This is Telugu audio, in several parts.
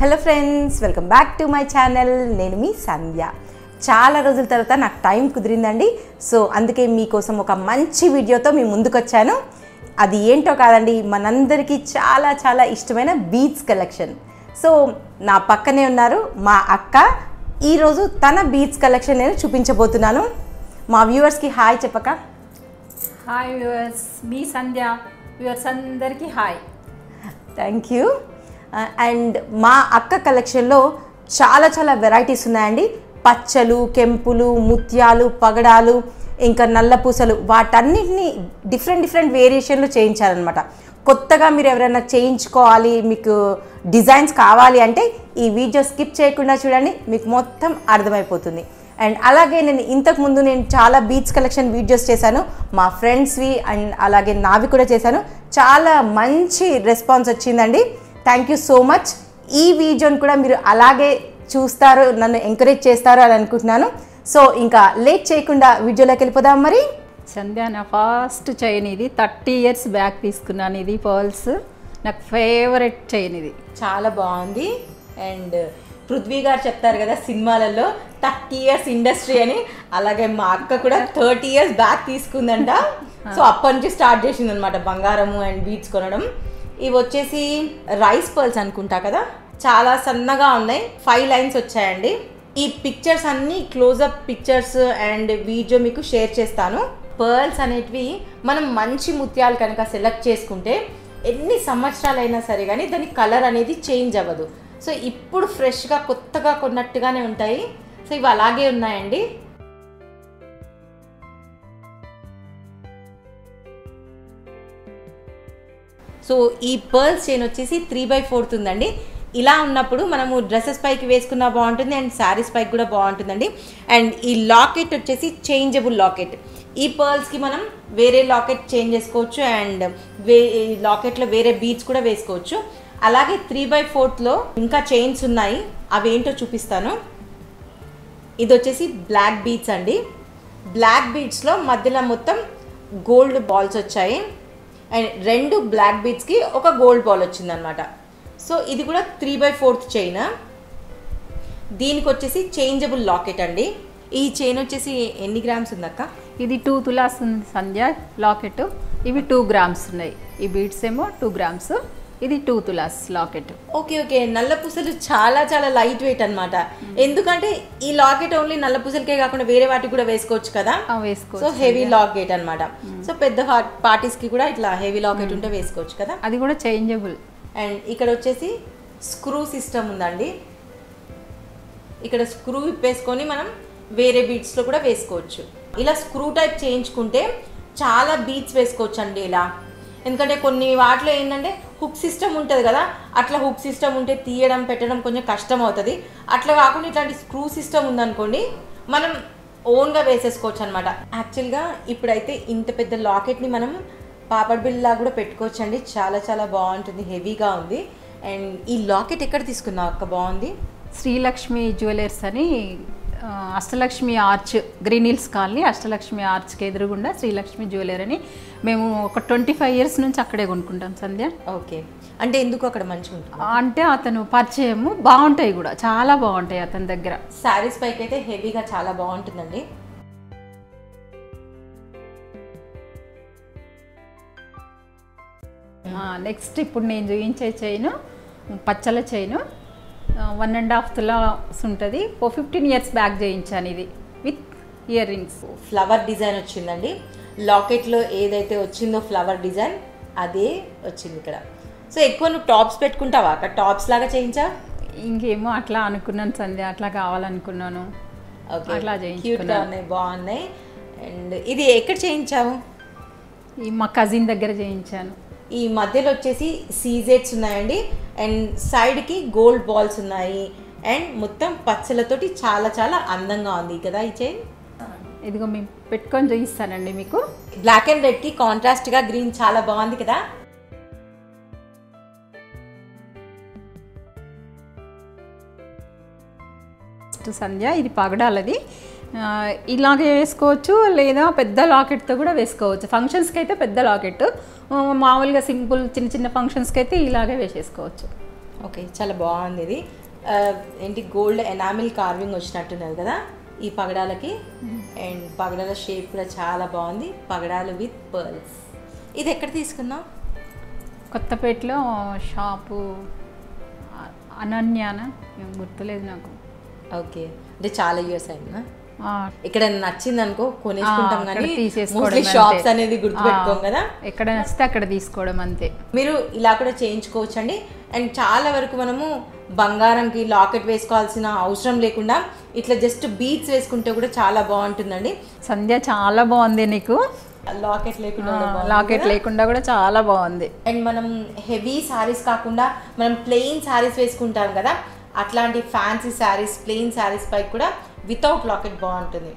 Hello friends welcome back to my channel నేను మీ సంధ్య చాలా రోజుల తర్వాత నాకు టైం కుదిరిందండి సో అందుకే మీకోసం ఒక మంచి వీడియోతో మీ ముందుకు వచ్చాను అది ఏంటో కాదండి మనందరికీ చాలా చాలా ఇష్టమైన బీచ్ కలెక్షన్ సో నా పక్కనే ఉన్నారు మా అక్క ఈరోజు తన బీచ్ కలెక్షన్ నేను చూపించబోతున్నాను మా వ్యూవర్స్కి హాయ్ చెప్పక హాయ్ వ్యూవర్స్ మీ సంధ్య వ్యూవర్స్ అందరికీ హాయ్ థ్యాంక్ యూ అండ్ మా అక్క కలెక్షన్లో చాలా చాలా వెరైటీస్ ఉన్నాయండి పచ్చలు కెంపులు ముత్యాలు పగడాలు ఇంకా నల్ల పూసలు వాటన్నిటిని డిఫరెంట్ డిఫరెంట్ వేరియేషన్లు చేయించారనమాట కొత్తగా మీరు ఎవరైనా చేయించుకోవాలి మీకు డిజైన్స్ కావాలి అంటే ఈ వీడియో స్కిప్ చేయకుండా చూడండి మీకు మొత్తం అర్థమైపోతుంది అండ్ అలాగే నేను ఇంతకు ముందు నేను చాలా బీచ్ కలెక్షన్ వీడియోస్ చేశాను మా ఫ్రెండ్స్వి అండ్ అలాగే నావి కూడా చేశాను చాలా మంచి రెస్పాన్స్ వచ్చిందండి థ్యాంక్ యూ సో మచ్ ఈ వీడియోని కూడా మీరు అలాగే చూస్తారు నన్ను ఎంకరేజ్ చేస్తారు అని అనుకుంటున్నాను సో ఇంకా లేట్ చేయకుండా వీడియోలోకి వెళ్ళిపోదాం మరి సంధ్య నా ఫస్ట్ చైన్ ఇది థర్టీ ఇయర్స్ బ్యాక్ తీసుకున్నాను ఇది పర్ల్స్ నాకు ఫేవరెట్ చైన్ ఇది చాలా బాగుంది అండ్ పృథ్వీ గారు చెప్తారు కదా సినిమాలలో థర్టీ ఇయర్స్ ఇండస్ట్రీ అని అలాగే మా అక్క కూడా థర్టీ ఇయర్స్ బ్యాక్ తీసుకుందంట సో అప్పటి నుంచి స్టార్ట్ చేసింది అనమాట బంగారము అండ్ బీట్స్ కొనడం ఇవి వచ్చేసి రైస్ పర్ల్స్ అనుకుంటా కదా చాలా సన్నగా ఉన్నాయి ఫైవ్ లైన్స్ వచ్చాయండి ఈ పిక్చర్స్ అన్ని క్లోజప్ పిక్చర్స్ అండ్ వీడియో మీకు షేర్ చేస్తాను పర్ల్స్ అనేటివి మనం మంచి ముత్యాలు కనుక సెలెక్ట్ చేసుకుంటే ఎన్ని సంవత్సరాలైనా సరే కానీ దాని కలర్ అనేది చేంజ్ అవ్వదు సో ఇప్పుడు ఫ్రెష్గా కొత్తగా కొన్నట్టుగానే ఉంటాయి సో ఇవి అలాగే ఉన్నాయండి సో ఈ పర్ల్స్ చైన్ వచ్చేసి త్రీ బై ఫోర్త్ ఉందండి ఇలా ఉన్నప్పుడు మనము డ్రెస్సెస్ పైకి వేసుకున్నా బాగుంటుంది అండ్ శారీస్ పైకి కూడా బాగుంటుందండి అండ్ ఈ లాకెట్ వచ్చేసి చేంజబుల్ లాకెట్ ఈ పర్ల్స్కి మనం వేరే లాకెట్ చేంజ్ చేసుకోవచ్చు అండ్ వే ఈ లాకెట్లో వేరే బీడ్స్ కూడా వేసుకోవచ్చు అలాగే త్రీ బై ఫోర్త్లో ఇంకా చైన్స్ ఉన్నాయి అవి ఏంటో చూపిస్తాను ఇది వచ్చేసి బ్లాక్ బీడ్స్ అండి బ్లాక్ బీడ్స్లో మధ్యలో మొత్తం గోల్డ్ బాల్స్ వచ్చాయి అండ్ రెండు బ్లాక్ బీడ్స్కి ఒక గోల్డ్ బాల్ వచ్చిందనమాట సో ఇది కూడా త్రీ బై ఫోర్త్ చైన్ దీనికి వచ్చేసి చేంజబుల్ లాకెట్ అండి ఈ చైన్ వచ్చేసి ఎన్ని గ్రామ్స్ ఉందక్క ఇది టూ తులాస్ ఉంది సంధ్య లాకెట్ ఇవి టూ గ్రామ్స్ ఉన్నాయి ఈ బీడ్స్ ఏమో టూ గ్రామ్స్ ఇది టూ తులాస్ లాకెట్ ఓకే ఓకే నల్ల పూసలు చాలా చాలా లైట్ వెయిట్ అనమాట ఎందుకంటే ఈ లాకెట్ ఓన్లీ నల్ల పూసలకే కాకుండా వేరే వాటికి కూడా వేసుకోవచ్చు కదా సో వేసుకోవచ్చు హెవీ లాకెట్ అనమాట సో పెద్ద పార్టీస్ కి కూడా ఇట్లా హెవీ లాకెట్ ఉంటే వేసుకోవచ్చు కదా అది కూడా చేంజబుల్ అండ్ ఇక్కడ వచ్చేసి స్క్రూ సిస్టమ్ ఉందండి ఇక్కడ స్క్రూ విప్పేసుకొని మనం వేరే beads లో కూడా వేసుకోవచ్చు ఇలా స్క్రూ టైప్ చేయించుకుంటే చాలా బీట్స్ వేసుకోవచ్చు అండి ఇలా ఎందుకంటే కొన్ని వాటిలో ఏంటంటే హుక్ సిస్టమ్ ఉంటుంది కదా అట్లా హుక్ సిస్టమ్ ఉంటే తీయడం పెట్టడం కొంచెం కష్టం అవుతుంది అట్లా కాకుండా ఇట్లాంటి స్క్రూ సిస్టమ్ ఉందనుకోండి మనం ఓన్గా వేసేసుకోవచ్చు అనమాట యాక్చువల్గా ఇప్పుడైతే ఇంత పెద్ద లాకెట్ని మనం పాపడ్ బిల్లా కూడా పెట్టుకోవచ్చు అండి చాలా చాలా బాగుంటుంది హెవీగా ఉంది అండ్ ఈ లాకెట్ ఎక్కడ తీసుకున్నావు అక్క బాగుంది శ్రీలక్ష్మి జ్యువెలర్స్ అని ఆ, Ashtalakshmi arch green hills colony Ashtalakshmi ఆర్చ్కి ఎదురుగుండా శ్రీలక్ష్మి జ్యువెలర్ అని మేము ఒక ట్వంటీ ఫైవ్ ఇయర్స్ నుంచి అక్కడే కొనుక్కుంటాం సంధ్య ఓకే అంటే ఎందుకు అక్కడ మంచిగా ఉంటుంది అంటే అతను పరిచయము బాగుంటాయి కూడా చాలా బాగుంటాయి అతని దగ్గర శారీస్ పైకి అయితే హెవీగా చాలా బాగుంటుందండి నెక్స్ట్ ఇప్పుడు నేను చూపించే చైన్ పచ్చల చైన్ వన్ అండ్ హాఫ్ తులాస్ ఉంటుంది ఓ ఫిఫ్టీన్ ఇయర్స్ బ్యాక్ చేయించాను ఇది with ear rings flower design వచ్చిందండి లాకెట్లో ఏదైతే వచ్చిందో ఫ్లవర్ డిజైన్ అదే వచ్చింది ఇక్కడ సో ఎక్కువ నువ్వు టాప్స్ పెట్టుకుంటావా అక్కడ టాప్స్ లాగా చేయించా ఇంకేమో అట్లా అనుకున్నాను సంధ్య అట్లా కావాలనుకున్నాను ఓకే అట్లా క్యూట్గా చేయించుకున్నాను ఉన్నాయి బాగున్నాయి అండ్ ఇది ఎక్కడ చేయించావు ఈ మా కజిన్ దగ్గర చేయించాను ఈ మధ్యలో వచ్చేసి సీజెట్స్ ఉన్నాయండి అండ్ సైడ్కి గోల్డ్ బాల్స్ ఉన్నాయి అండ్ మొత్తం పచ్చలతోటి చాలా చాలా అందంగా ఉంది కదా ఈ చైన్ ఇదిగో మేము పెట్టుకొని చూపిస్తానండి మీకు బ్లాక్ అండ్ రెడ్కి కాంట్రాస్ట్గా గ్రీన్ చాలా బాగుంది కదా ఫస్ట్ సంధ్య ఇది పగడాలది ఆ, ఇలాగే వేసుకోవచ్చు లేదా పెద్ద లాకెట్తో కూడా వేసుకోవచ్చు ఫంక్షన్స్కి అయితే పెద్ద లాకెట్ ఆ, మామూలుగా సింపుల్ చిన్న చిన్న ఫంక్షన్స్కి అయితే ఇలాగే వేసేసుకోవచ్చు ఓకే చాలా బాగుంది ఇది ఆ, ఏంటి గోల్డ్ ఎనామిల్ కార్వింగ్ వచ్చినట్టున్నది కదా ఈ పగడాలకి అండ్ పగడాల షేప్ కూడా చాలా బాగుంది పగడాలు విత్ పర్ల్స్ ఇది ఎక్కడ తీసుకున్నావు కొత్తపేటలో షాపు అ- అనన్యాన ఏం గుర్తులేదు నాకు ఓకే అంటే చాలా ఇయర్స్ అయిందా ఆ, ఇక్కడ నచ్చింది అనుకో కొనేసుకుంటాం ఆ, కానీ అక్కడ తీసేసుకోవడం మోస్ట్లీ అంతే. షాప్స్ అనేది గుర్తుపెట్టుకోం ఆ, కదా ఎక్కడ నచ్చితే అక్కడ తీసుకోవడం అంతే మీరు ఇలా కూడా చేయించుకోవచ్చు అండి అండ్ చాలా వరకు మనము బంగారంకి లాకెట్ వేసుకోవాల్సిన అవసరం లేకుండా ఇట్లా జస్ట్ బీట్స్ వేసుకుంటే కూడా చాలా బాగుంటుందండి సంధ్య చాలా బాగుంది నీకు లాకెట్ లేకుండా కూడా బాగుంది లాకెట్ కదా? లేకుండా కూడా చాలా బాగుంది అండ్ మనం హెవీ శారీస్ కాకుండా మనం ప్లెయిన్ శారీస్ వేసుకుంటాం కదా అట్లాంటి ఫ్యాన్సీ శారీస్ ప్లెయిన్ శారీస్ పై కూడా వితౌట్ లాకెట్ బాగుంటుంది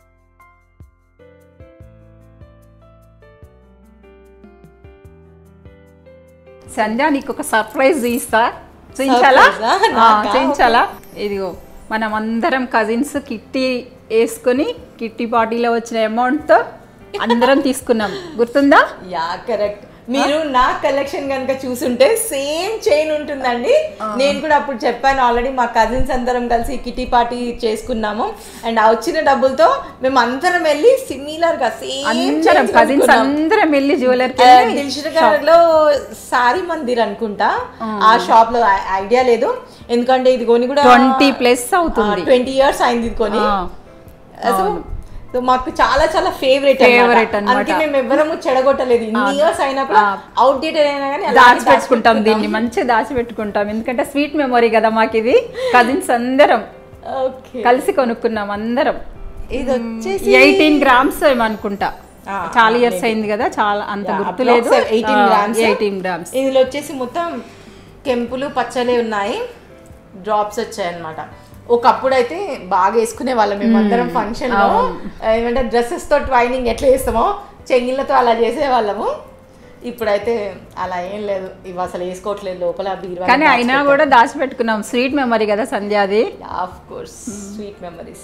సంధ్య నీకు ఒక సర్ప్రైజ్ ఇస్తా చూపించాలా Surprise ఆ? ఆ, నాకా? చూపించాలా ఇదిగో మనం అందరం కజిన్స్ కిట్టి వేసుకొని కిట్టి పార్టీలో వచ్చిన అమౌంట్తో అందరం తీసుకున్నాం గుర్తుందా యా కరెక్ట్ మీరు నా కలెక్షన్ కనుక చూసుంటే సేమ్ చైన్ ఉంటుందండి నేను కూడా అప్పుడు చెప్పాను ఆల్రెడీ మా కజిన్స్ అందరం కలిసి కిటీ పార్టీ చేసుకున్నాము అండ్ ఆ వచ్చిన డబ్బులతో మేము అందరం వెళ్ళి సిమిలర్ గా సేమ్ అందరం కజిన్స్ అందరం వెళ్ళి జ్యువెలర్కి దిల్షుక్ లో సారీ మందిర్ అనుకుంటా ఆ షాప్ లో ఐడియా లేదు ఎందుకంటే ఇది కొని కూడా ట్వంటీ ప్లస్ అవుతుంది ట్వంటీ ఇయర్స్ అయింది ఇది కొని ఆ, సో సో మాకు చాలా చాలా ఫేవరెట్ Favorite అన్నమాట. అందుకే మేము ఎవరము చెడగొట్టలేదు ఇన్ని ఇయర్స్ అయినా కూడా అవుట్ డేటెడ్ అయినా కానీ అలాగే దాచిపెట్టుకుంటాం దీన్ని మంచిగా దాచిపెట్టుకుంటాం ఎందుకంటే స్వీట్ మెమొరీ కదా మాకు ఇది కజిన్స్ అందరం ఓకే కలిసి కొనుక్కున్నాం అందరం ఇది వచ్చేసి ఎయిటీన్ గ్రామ్స్ ఏమనుకుంటా ఆ, చాలా ఇయర్స్ అయింది కదా చాలా అంత గుర్తులేదు ఎయిటీన్ గ్రామ్స్ ఎయిటీన్ గ్రామ్స్ ఇందులో వచ్చేసి మొత్తం కెంపులు పచ్చలే ఉన్నాయి డ్రాప్స్ వచ్చాయి అనమాట ఒకప్పుడు అయితే బాగా వేసుకునే వాళ్ళం మేమందరం ఫంక్షన్ లో ఏమంటే డ్రెస్సెస్ తో ట్వైనింగ్ ఎట్లా చేస్తామో చెంగిళ్ళతో అలా చేసేవాళ్ళము ఇప్పుడైతే అలా ఏం లేదు ఇవి అసలు వేసుకోవట్లేదు లోపల బీరువా కానీ అయినా కూడా దాచిపెట్టుకున్నాం స్వీట్ మెమరీ కదా సంధ్య అది ఆఫ్ కోర్స్ స్వీట్ మెమరీస్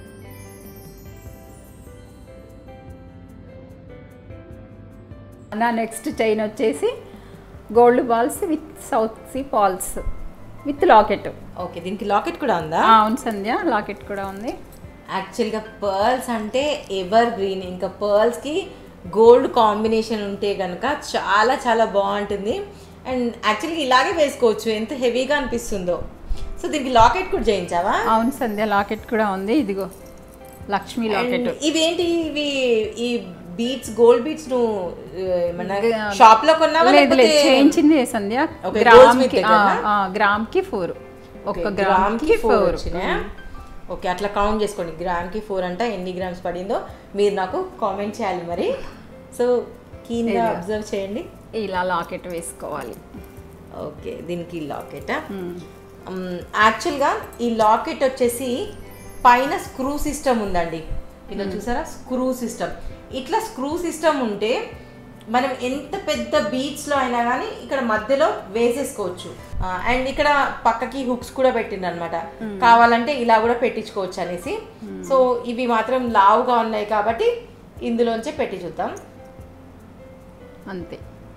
నా నెక్స్ట్ చైన్ వచ్చేసి gold balls with south sea pearls with locket okay దీనికి లాకెట్ కూడా ఉందా అవును సంధ్య లాకెట్ కూడా ఉంది యాక్చువల్గా పర్ల్స్ అంటే ఎవర్ గ్రీన్ ఇంకా పర్ల్స్కి గోల్డ్ కాంబినేషన్ ఉంటే కనుక చాలా చాలా బాగుంటుంది అండ్ యాక్చువల్గా ఇలాగే వేసుకోవచ్చు ఎంత హెవీగా అనిపిస్తుందో సో దీనికి లాకెట్ కూడా చేయించావా అవును సంధ్య లాకెట్ కూడా ఉంది ఇదిగో లక్ష్మీ లాకెట్ And ఇవేంటి ఇవి ఈ బీట్స్ గోల్డ్ బీట్స్ నువ్వు ఆ, ఏమన్నా షాప్ లో కొన్నావా లేదు లేదు లేకపోతే చేయించింది సంధ్య Okay, గ్రామ్ goldsmith కి దగ్గరనా? గ్రామ్ కి ఫోర్ ఒక Okay, గ్రామ్ గ్రామ్ కి కి ఫోర్ ఫోర్ వచ్చినాయా ఓకే అట్లా కౌంట్ చేసుకోండి గ్రామ్ కి ఫోర్ అంట ఎన్ని గ్రామ్స్ పడిందో మీరు నాకు కామెంట్ చేయాలి మరి సో కీన్గా అబ్జర్వ్ చేయండి ఇలా లాకెట్ వేసుకోవాలి ఓకే దీనికి లాకెట్ యాక్చువల్గా ఈ లాకెట్ వచ్చేసి పైన స్క్రూ సిస్టమ్ ఉందండి ఇలా చూసారా స్క్రూ సిస్టమ్ ఇట్లా స్క్రూ సిస్టమ్ ఉంటే మనం ఎంత పెద్ద బీచ్లో అయినా కానీ ఇక్కడ మధ్యలో వేసేసుకోవచ్చు అండ్ ఇక్కడ పక్కకి హుక్స్ కూడా పెట్టిండు అనమాట కావాలంటే ఇలా కూడా పెట్టించుకోవచ్చు అనేసి సో ఇవి మాత్రం లావుగా ఉన్నాయి కాబట్టి ఇందులోంచే పెట్టి చూద్దాం అంతే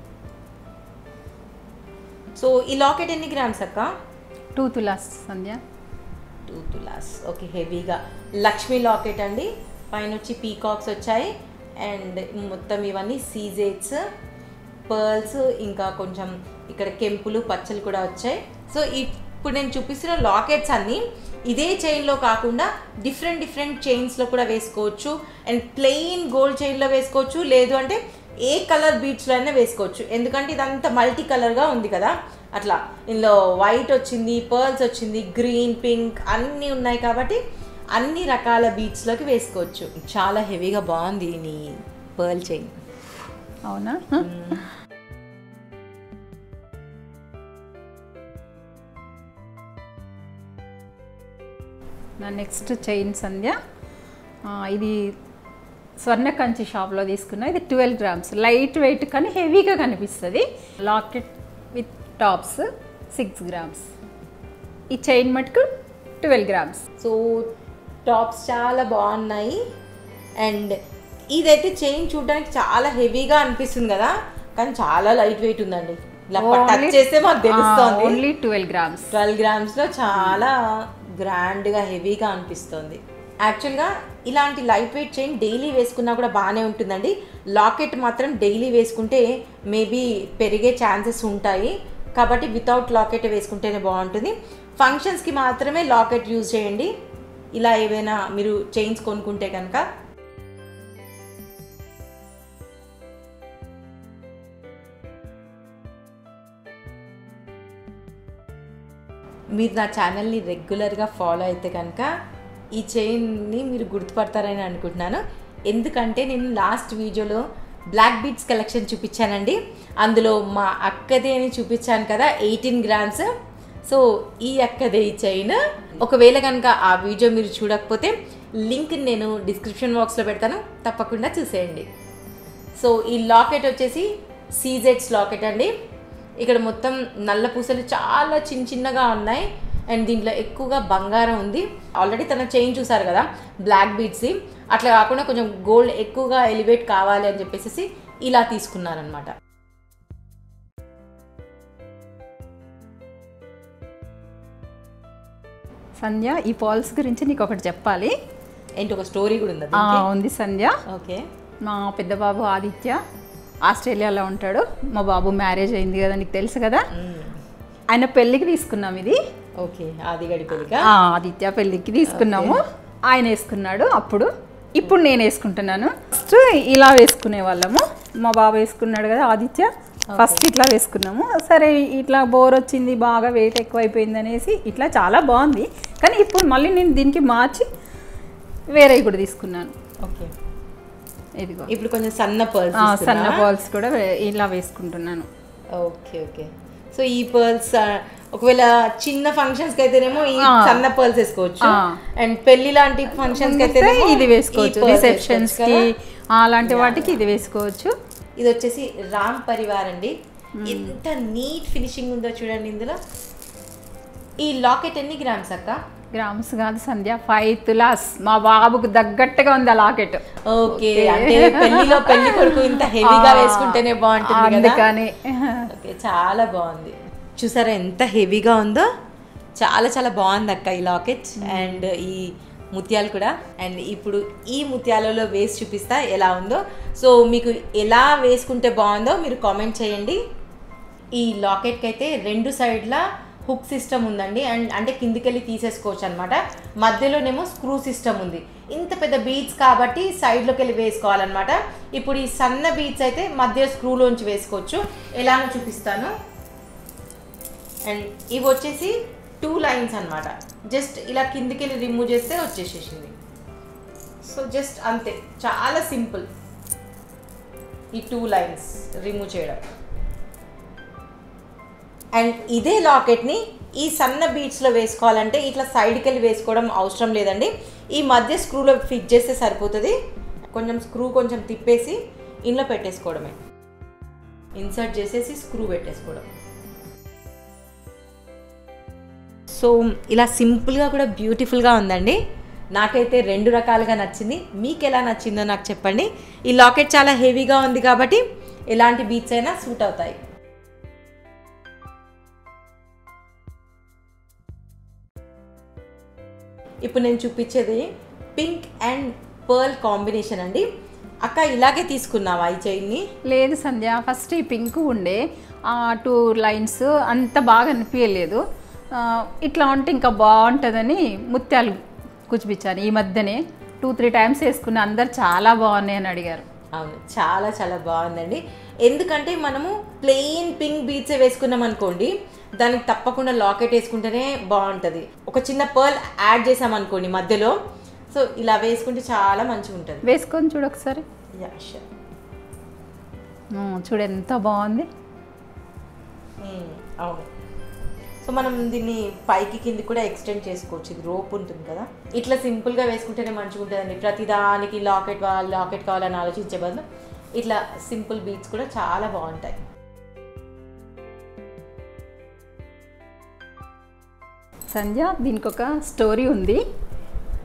సో ఈ లాకెట్ ఎన్ని గ్రామ్స్ అక్క టూ తులాస్ సంధ్య టూ తులాస్ ఓకే హెవీగా లక్ష్మీ లాకెట్ అండి పైన వచ్చి పీకాక్స్ వచ్చాయి అండ్ మొత్తం ఇవన్నీ సీజేట్స్ పర్ల్స్ ఇంకా కొంచెం ఇక్కడ కెంపులు పచ్చలు కూడా వచ్చాయి సో ఇప్పుడు నేను చూపిస్తున్న లాకెట్స్ అన్నీ ఇదే చైన్లో కాకుండా డిఫరెంట్ డిఫరెంట్ చైన్స్లో కూడా వేసుకోవచ్చు అండ్ ప్లెయిన్ గోల్డ్ చైన్లో వేసుకోవచ్చు లేదు అంటే ఏ కలర్ బీట్స్లో అయినా వేసుకోవచ్చు ఎందుకంటే ఇదంతా మల్టీ కలర్గా ఉంది కదా అట్లా ఇందులో వైట్ వచ్చింది పర్ల్స్ వచ్చింది గ్రీన్ పింక్ అన్నీ ఉన్నాయి కాబట్టి అన్ని రకాల బీట్స్లోకి వేసుకోవచ్చు చాలా హెవీగా బాగుంది నీ పర్ల్ చైన్ అవునా నా నెక్స్ట్ చైన్ సంధ్య ఆ, ఇది స్వర్ణ కంచి షాప్లో తీసుకున్న ఇది ట్వెల్వ్ గ్రామ్స్ లైట్ వెయిట్ కానీ హెవీగా కనిపిస్తుంది locket with tops six grams ఈ చైన్ మటుకు ట్వెల్వ్ గ్రామ్స్ సో టాప్స్ చాలా బాగున్నాయి అండ్ ఇదైతే చైన్ చూడడానికి చాలా హెవీగా అనిపిస్తుంది కదా కానీ చాలా లైట్ వెయిట్ ఉందండి ఇలా టచ్ చేస్తే మాకు తెలుస్తుంది ఓన్లీ ట్వెల్వ్ గ్రామ్స్ ట్వెల్వ్ గ్రామ్స్లో చాలా గ్రాండ్గా హెవీగా అనిపిస్తుంది యాక్చువల్గా ఇలాంటి లైట్ వెయిట్ చైన్ డైలీ వేసుకున్నా కూడా బాగానే ఉంటుందండి లాకెట్ మాత్రం డైలీ వేసుకుంటే మేబీ పెరిగే ఛాన్సెస్ ఉంటాయి కాబట్టి వితౌట్ లాకెట్ వేసుకుంటేనే బాగుంటుంది ఫంక్షన్స్కి మాత్రమే లాకెట్ యూజ్ చేయండి ఇలా ఏవైనా మీరు చైన్స్ కొనుక్కుంటే కనుక మీరు నా ఛానల్ని రెగ్యులర్గా ఫాలో అయితే కనుక ఈ చైన్ని మీరు గుర్తుపడతారని అనుకుంటున్నాను ఎందుకంటే నేను లాస్ట్ వీడియోలో బ్లాక్ బీట్స్ కలెక్షన్ చూపించానండి అందులో మా అక్కదే అని చూపించాను కదా ఎయిటీన్ గ్రామ్స్ సో ఈ అక్కదే ఈ చైన్ ఒకవేళ కనుక ఆ వీడియో మీరు చూడకపోతే లింక్ నేను డిస్క్రిప్షన్ బాక్స్లో పెడతాను తప్పకుండా చూసేయండి సో ఈ లాకెట్ వచ్చేసి సీజెట్స్ లాకెట్ అండి ఇక్కడ మొత్తం నల్ల పూసలు చాలా చిన్న చిన్నగా ఉన్నాయి అండ్ దీంట్లో ఎక్కువగా బంగారం ఉంది ఆల్రెడీ తన చైన్ చూసారు కదా బ్లాక్ బీడ్స్ అట్లా కాకుండా కొంచెం గోల్డ్ ఎక్కువగా ఎలివేట్ కావాలి అని చెప్పేసి ఇలా తీసుకున్నారనమాట సంధ్య ఈ పాల్స్ గురించి నీకు ఒకటి చెప్పాలి ఏంటి ఒక స్టోరీ కూడా ఉంది ఆ, ఉంది సంధ్య ఓకే మా పెద్ద బాబు ఆదిత్య ఆస్ట్రేలియాలో ఉంటాడు మా బాబు మ్యారేజ్ అయింది కదా నీకు తెలుసు కదా ఆయన పెళ్ళికి తీసుకున్నాం ఇది ఓకే ఆది గడి పెళ్ళిగా ఆ, ఆదిత్య పెళ్ళికి తీసుకున్నాము ఆయన వేసుకున్నాడు అప్పుడు ఇప్పుడు నేను వేసుకుంటున్నాను ఫస్ట్ ఇలా వేసుకునే వాళ్ళము మా బాబు వేసుకున్నాడు కదా ఆదిత్య ఫస్ట్ ఇట్లా వేసుకున్నాము సరే ఇట్లా బోర్ వచ్చింది బాగా వెయిట్ ఎక్కువైపోయింది అనేసి ఇట్లా చాలా బాగుంది కానీ ఇప్పుడు మళ్ళీ నేను దీనికి మార్చి వేరే కూడా తీసుకున్నాను ఓకే ఇదిగో ఇప్పుడు కొంచెం సన్న పర్ల్స్ ఆ, సన్న బాల్స్ కూడా వే- ఇలా వేసుకుంటున్నాను ఓకే ఓకే సో ఈ పర్ల్స్ ఒకవేళ చిన్న ఫంక్షన్స్ కి అయితేనేమో ఈ ఆ. సన్న పర్ల్స్ వేసుకోవచ్చు ఆ. అండ్ పెళ్లి లాంటి ఫంక్షన్స్ కి అయితే ఇది వేసుకోవచ్చు రిసెప్షన్స్ కి అలాంటి వాటికి ఇది వేసుకోవచ్చు ఇది వచ్చేసి రామ్ పరివార్ అండి ఎంత నీట్ ఫినిషింగ్ ఉందో చూడండి ఇందులో ఈ లాకెట్ ఎన్ని గ్రామ్స్ అక్క గ్రామ్స్ కాదు సంధ్య ఫైవ్ తులాస్ మా బాబుకు తగ్గట్టుగా ఉంది ఆ లాకెట్ ఓకే అంటే పెళ్లిలో పెళ్లి కొడుకు ఇంత హెవీగా వేసుకుంటేనే బాగుంటుంది కదా అందుకని ఓకే చాలా బాగుంది చూసారా ఎంత హెవీగా ఉందో చాలా చాలా బాగుంది అక్క ఈ లాకెట్ అండ్ ఈ ముత్యాలు కూడా అండ్ ఇప్పుడు ఈ ముత్యాలలో వేసి చూపిస్తా ఎలా ఉందో సో మీకు ఎలా వేసుకుంటే బాగుందో మీరు కామెంట్ చేయండి ఈ లాకెట్కి అయితే రెండు సైడ్ల హుక్ సిస్టమ్ ఉందండి అండ్ అంటే కిందికెళ్ళి తీసేసుకోవచ్చు అనమాట మధ్యలోనేమో స్క్రూ సిస్టమ్ ఉంది ఇంత పెద్ద బీట్స్ కాబట్టి సైడ్లోకి వెళ్ళి వేసుకోవాలన్నమాట ఇప్పుడు ఈ సన్న బీట్స్ అయితే మధ్య స్క్రూలోంచి వేసుకోవచ్చు ఎలానో చూపిస్తాను అండ్ ఇవి వచ్చేసి టూ లైన్స్ అన్నమాట జస్ట్ ఇలా కిందికెళ్ళి రిమూవ్ చేస్తే వచ్చేసేసింది సో జస్ట్ అంతే చాలా సింపుల్ ఈ టూ లైన్స్ రిమూవ్ చేయడం అండ్ ఇదే లాకెట్ని ఈ సన్న బీట్స్లో వేసుకోవాలంటే ఇట్లా సైడ్కి వెళ్ళి వేసుకోవడం అవసరం లేదండి ఈ మధ్య స్క్రూలో ఫిట్ చేస్తే సరిపోతుంది కొంచెం స్క్రూ కొంచెం తిప్పేసి ఇంట్లో పెట్టేసుకోవడమే ఇన్సర్ట్ చేసేసి స్క్రూ పెట్టేసుకోవడం సో ఇలా సింపుల్గా కూడా బ్యూటిఫుల్గా ఉందండి నాకైతే రెండు రకాలుగా నచ్చింది మీకు ఎలా నచ్చిందో నాకు చెప్పండి ఈ లాకెట్ చాలా హెవీగా ఉంది కాబట్టి ఎలాంటి బీట్స్ అయినా సూట్ అవుతాయి ఇప్పుడు నేను చూపించేది పింక్ అండ్ పర్ల్ కాంబినేషన్ అండి అక్క ఇలాగే తీసుకున్నావా ఈ చైన్ని లేదు సంధ్య ఫస్ట్ ఈ పింక్ ఉండే ఆ టూ లైన్స్ అంత బాగా అనిపించలేదు ఆ, ఇట్లా ఉంటే ఇంకా బాగుంటుందని ముత్యాలు కూర్చిపించాను ఈ మధ్యనే టూ త్రీ టైమ్స్ వేసుకున్న అందరు చాలా బాగున్నాయి అని అడిగారు అవును చాలా చాలా బాగుందండి ఎందుకంటే మనము ప్లెయిన్ పింక్ బీట్సే వేసుకున్నాం అనుకోండి దానికి తప్పకుండా లాకెట్ వేసుకుంటేనే బాగుంటుంది ఒక చిన్న పర్ల్ యాడ్ చేసాం అనుకోండి మధ్యలో సో ఇలా వేసుకుంటే చాలా మంచిగా ఉంటుంది వేసుకొని చూడు ఒకసారి యా షూర్ ఉమ్, చూడు ఎంత బాగుంది అవును సో మనం దీన్ని పైకి కింది కూడా ఎక్స్టెండ్ చేసుకోవచ్చు ఇది రోప్ ఉంటుంది కదా ఇట్లా సింపుల్గా వేసుకుంటేనే మంచిగా ఉంటుందండి ప్రతిదానికి లాకెట్ కావాలి లాకెట్ కావాలని ఆలోచించే బదులు ఇట్లా సింపుల్ బీట్స్ కూడా చాలా బాగుంటాయి సంధ్య దీనికి ఒక స్టోరీ ఉంది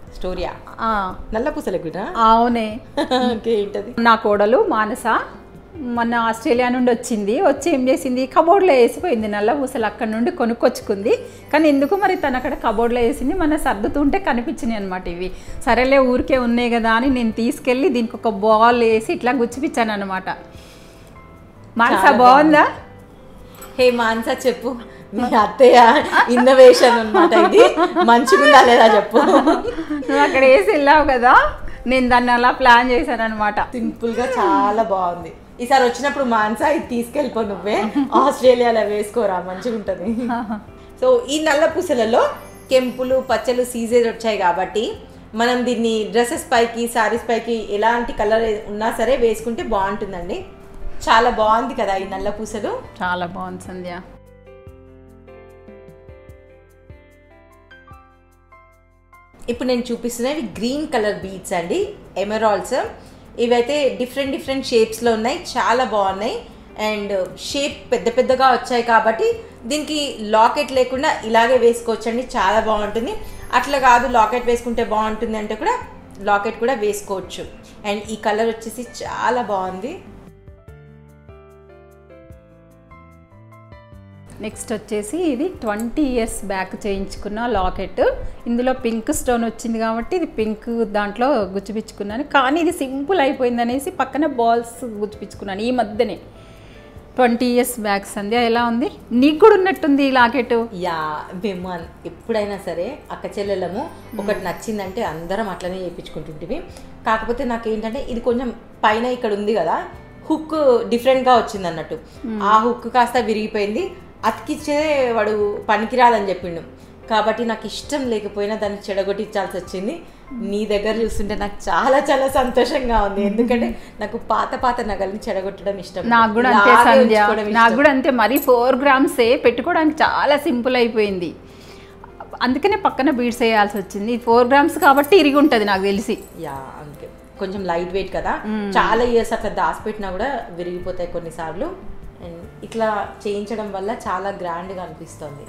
స్టోరీయా ఆ, నల్ల పూసల కూడా అవునే ఓకే ఏంటది నా కోడలు మానస మొన్న ఆస్ట్రేలియా నుండి వచ్చింది వచ్చి ఏం చేసింది కబోర్డ్లో వేసిపోయింది నల్ల పూసలు అక్కడ నుండి కొనుక్కొచ్చుకుంది కానీ ఎందుకు మరి తను అక్కడ కబోర్డ్లో వేసింది మన సర్దుతుంటే కనిపించినాయి అనమాట ఇవి సరేలే ఊరికే ఉన్నాయి కదా అని నేను తీసుకెళ్ళి దీనికి ఒక బాల్ వేసి ఇట్లా గుచ్చిపించాను అనమాట మనసా చాలా బాగుందా హే మాన్సా చెప్పు మీ అత్తయ్య ఇన్నోవేషన్ అన్నమాట ఇది మంచిగా ఉందా లేదా చెప్పు నువ్వు అక్కడ వేసి వెళ్ళావు కదా నేను దాన్ని అలా ప్లాన్ చేశాను అనమాట సింపుల్ గా చాలా బాగుంది ఈసారి వచ్చినప్పుడు మాన్సా ఇది తీసుకెళ్ళిపో నువ్వే ఆస్ట్రేలియాలో వేసుకోరా మంచిగా ఉంటది సో ఈ నల్ల పూసలలో కెంపులు పచ్చలు సీజెస్ వచ్చాయి కాబట్టి మనం దీన్ని డ్రెస్సెస్ పైకి సారీస్ పైకి ఎలాంటి కలర్ ఉన్నా సరే వేసుకుంటే బాగుంటుందండి చాలా బాగుంది కదా ఈ నల్ల పూసలు చాలా బాగుంది సంధ్య ఇప్పుడు నేను చూపిస్తున్నవి గ్రీన్ కలర్ బీడ్స్ అండి ఎమరాల్డ్స్ ఇవైతే డిఫరెంట్ డిఫరెంట్ షేప్స్లో ఉన్నాయి చాలా బాగున్నాయి అండ్ షేప్ పెద్ద పెద్దగా వచ్చాయి కాబట్టి దీనికి లాకెట్ లేకుండా ఇలాగే వేసుకోవచ్చండి చాలా బాగుంటుంది అట్లా కాదు లాకెట్ వేసుకుంటే బాగుంటుంది అంటే కూడా లాకెట్ కూడా వేసుకోవచ్చు అండ్ ఈ కలర్ వచ్చేసి చాలా బాగుంది నెక్స్ట్ వచ్చేసి ఇది ట్వంటీ ఇయర్స్ బ్యాక్ చేయించుకున్న లాకెట్ ఇందులో పింక్ స్టోన్ వచ్చింది కాబట్టి ఇది పింక్ దాంట్లో గుచ్చిపించుకున్నాను కానీ ఇది సింపుల్ అయిపోయింది అనేసి పక్కన బాల్స్ గుచ్చిపించుకున్నాను ఈ మధ్యనే ట్వంటీ ఇయర్స్ బ్యాక్ సంధ్య ఎలా ఉంది నీకు కూడా ఉన్నట్టుంది ఈ లాకెట్ యా మేము అన్- ఎప్పుడైనా సరే అక్క చెల్లెలము ఒకటి నచ్చిందంటే అందరం అట్లనే చేయించుకుంటుంటివి కాకపోతే నాకు ఏంటంటే ఇది కొంచెం పైన ఇక్కడ ఉంది కదా హుక్ డిఫరెంట్గా వచ్చింది అన్నట్టు ఆ హుక్ కాస్త విరిగిపోయింది అతికిచ్చే వాడు పనికిరాదని చెప్పిండు కాబట్టి నాకు ఇష్టం లేకపోయినా దాన్ని చెడగొట్టించాల్సి వచ్చింది నీ దగ్గర చూస్తుంటే నాకు చాలా చాలా సంతోషంగా ఉంది ఎందుకంటే నాకు పాత పాత నగల్ని చెడగొట్టడం ఇష్టం నాకు కూడా అంతే ఇలాగే సంధ్య ఉంచుకోవడం నాకు ఇష్టం. కూడా అంతే మరి ఫోర్ గ్రామ్సే పెట్టుకోవడానికి చాలా సింపుల్ అయిపోయింది అందుకనే పక్కన బీడ్స్ వేయాల్సి వచ్చింది ఫోర్ గ్రామ్స్ కాబట్టి ఇరిగి ఉంటుంది నాకు తెలిసి యా అందుకే కొంచెం లైట్ వెయిట్ కదా చాలా ఇయర్స్ అట్లా దాచిపెట్టినా కూడా విరిగిపోతాయి కొన్నిసార్లు అండ్ ఇట్లా చేయించడం వల్ల చాలా గ్రాండ్గా అనిపిస్తుంది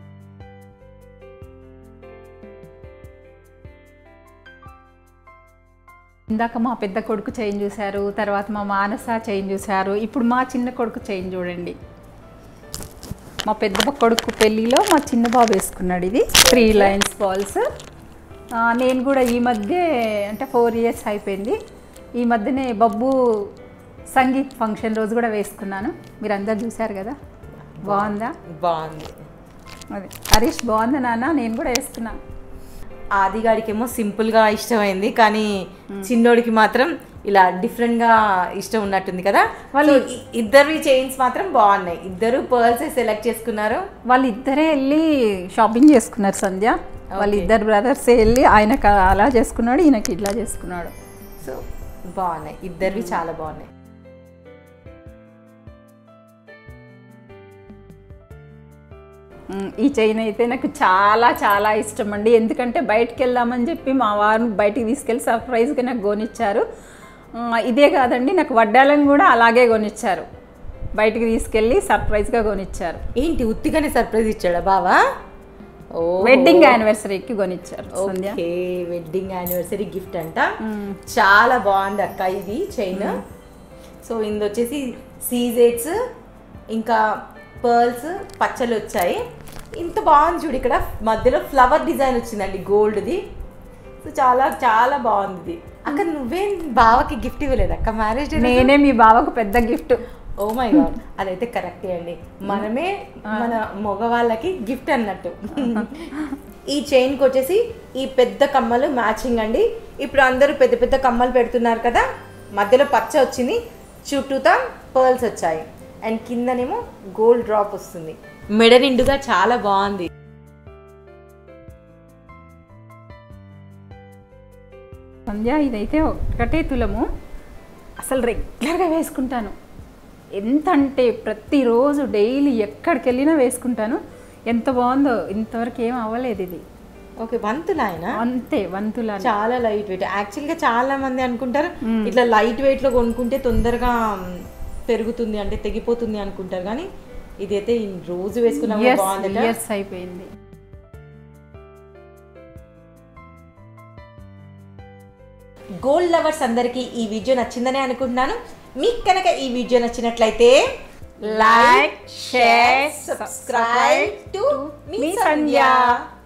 ఇందాక మా పెద్ద కొడుకు చైన్ చూశారు తర్వాత మా మానస చైన్ చూశారు ఇప్పుడు మా చిన్న కొడుకు చైన్ చూడండి మా పెద్ద కొడుకు పెళ్ళిలో మా చిన్న బాబు వేసుకున్నాడు ఇది త్రీ లైన్స్ బాల్స్ నేను కూడా ఈ మధ్య అంటే ఫోర్ ఇయర్స్ అయిపోయింది ఈ మధ్యనే బబ్బు సంగీత్ ఫంక్షన్ రోజు కూడా వేసుకున్నాను మీరు అందరు చూశారు కదా బాగుందా బాగుంది అదే హరీష్ బాగుందా నాన్న నేను కూడా వేసుకున్నాను ఆదిగాడికేమో సింపుల్గా ఇష్టమైంది కానీ చిన్నోడికి మాత్రం ఇలా డిఫరెంట్గా ఇష్టం ఉన్నట్టుంది కదా వాళ్ళు ఇద్దరు చైన్స్ మాత్రం బాగున్నాయి ఇద్దరు పర్ల్స్ సెలెక్ట్ చేసుకున్నారు వాళ్ళిద్దరే వెళ్ళి షాపింగ్ చేసుకున్నారు సంధ్య వాళ్ళిద్దరు బ్రదర్స్ వెళ్ళి ఆయనకు అలా చేసుకున్నాడు ఈయనకి ఇట్లా చేసుకున్నాడు సో బాగున్నాయి ఇద్దరివి చాలా బాగున్నాయి ఉమ్, ఈ చైన్ అయితే నాకు చాలా చాలా ఇష్టం అండి ఎందుకంటే బయటికి వెళ్దామని చెప్పి మా వారు బయటికి తీసుకెళ్ళి సర్ప్రైజ్గా నాకు కొనిచ్చారు ఆ, ఇదే కాదండి నాకు వడ్డాలను కూడా అలాగే కొనిచ్చారు బయటికి తీసుకెళ్ళి సర్ప్రైజ్గా కొనిచ్చారు ఏంటి ఉత్తిగానే సర్ప్రైజ్ ఇచ్చాడా బావా ఓ వెడ్డింగ్ యానివర్సరీకి కొనిచ్చారు Sandhya okay wedding anniversary gift అంట చాలా బాగుంది అక్క ఇది చైన్ సో ఇందు వచ్చేసి సీజెట్స్ ఇంకా పర్ల్స్ పచ్చలు వచ్చాయి ఇంత బాగుంది చూడు ఇక్కడ మధ్యలో ఫ్లవర్ డిజైన్ వచ్చిందండి గోల్డ్ది సో చాలా చాలా బాగుంది ఇది అక్క నువ్వేం బావకి గిఫ్ట్ ఇవ్వలేదు అక్క మ్యారేజ్ డే నేనే మీ బావకు పెద్ద గిఫ్ట్ ఓ మై గాడ్ అదైతే కరెక్టే అండి మనమే మన మగవాళ్ళకి గిఫ్ట్ అన్నట్టు ఈ చైన్కి వచ్చేసి ఈ పెద్ద కమ్మలు మ్యాచింగ్ అండి ఇప్పుడు అందరూ పెద్ద పెద్ద కమ్మలు పెడుతున్నారు కదా మధ్యలో పచ్చ వచ్చింది చుట్టూతా పర్ల్స్ వచ్చాయి అండ్ కిందనేమో గోల్డ్ డ్రాప్ వస్తుంది మెడ నిండుగా చాలా బాగుంది సంధ్య ఇదైతే ఒకటే తులము అసలు రెగ్యులర్గా వేసుకుంటాను ఎంత అంటే ప్రతిరోజు డైలీ ఎక్కడికి వెళ్ళినా వేసుకుంటాను ఎంత బాగుందో ఇంతవరకు ఏం అవ్వలేదు ఇది ఓకే వంతులు ఆయన అంతే వంతుల చాలా లైట్ వెయిట్ యాక్చువల్గా చాలా మంది అనుకుంటారు ఇట్లా లైట్ వెయిట్ లో కొనుక్కుంటే తొందరగా మ్, పెరుగుతుంది అంటే తెగిపోతుంది అనుకుంటారు కానీ ఇదైతే ఈ రోజు వేసుకున్నా కూడా ఇయర్స్ బాగుందట ఇయర్స్ అయిపోయింది గోల్డ్ లవర్స్ అందరికీ ఈ వీడియో నచ్చిందనే అనుకుంటున్నాను మీకు కనుక ఈ వీడియో నచ్చినట్లయితే లైక్ షేర్ సబ్స్క్రైబ్ టు మీ సంధ్య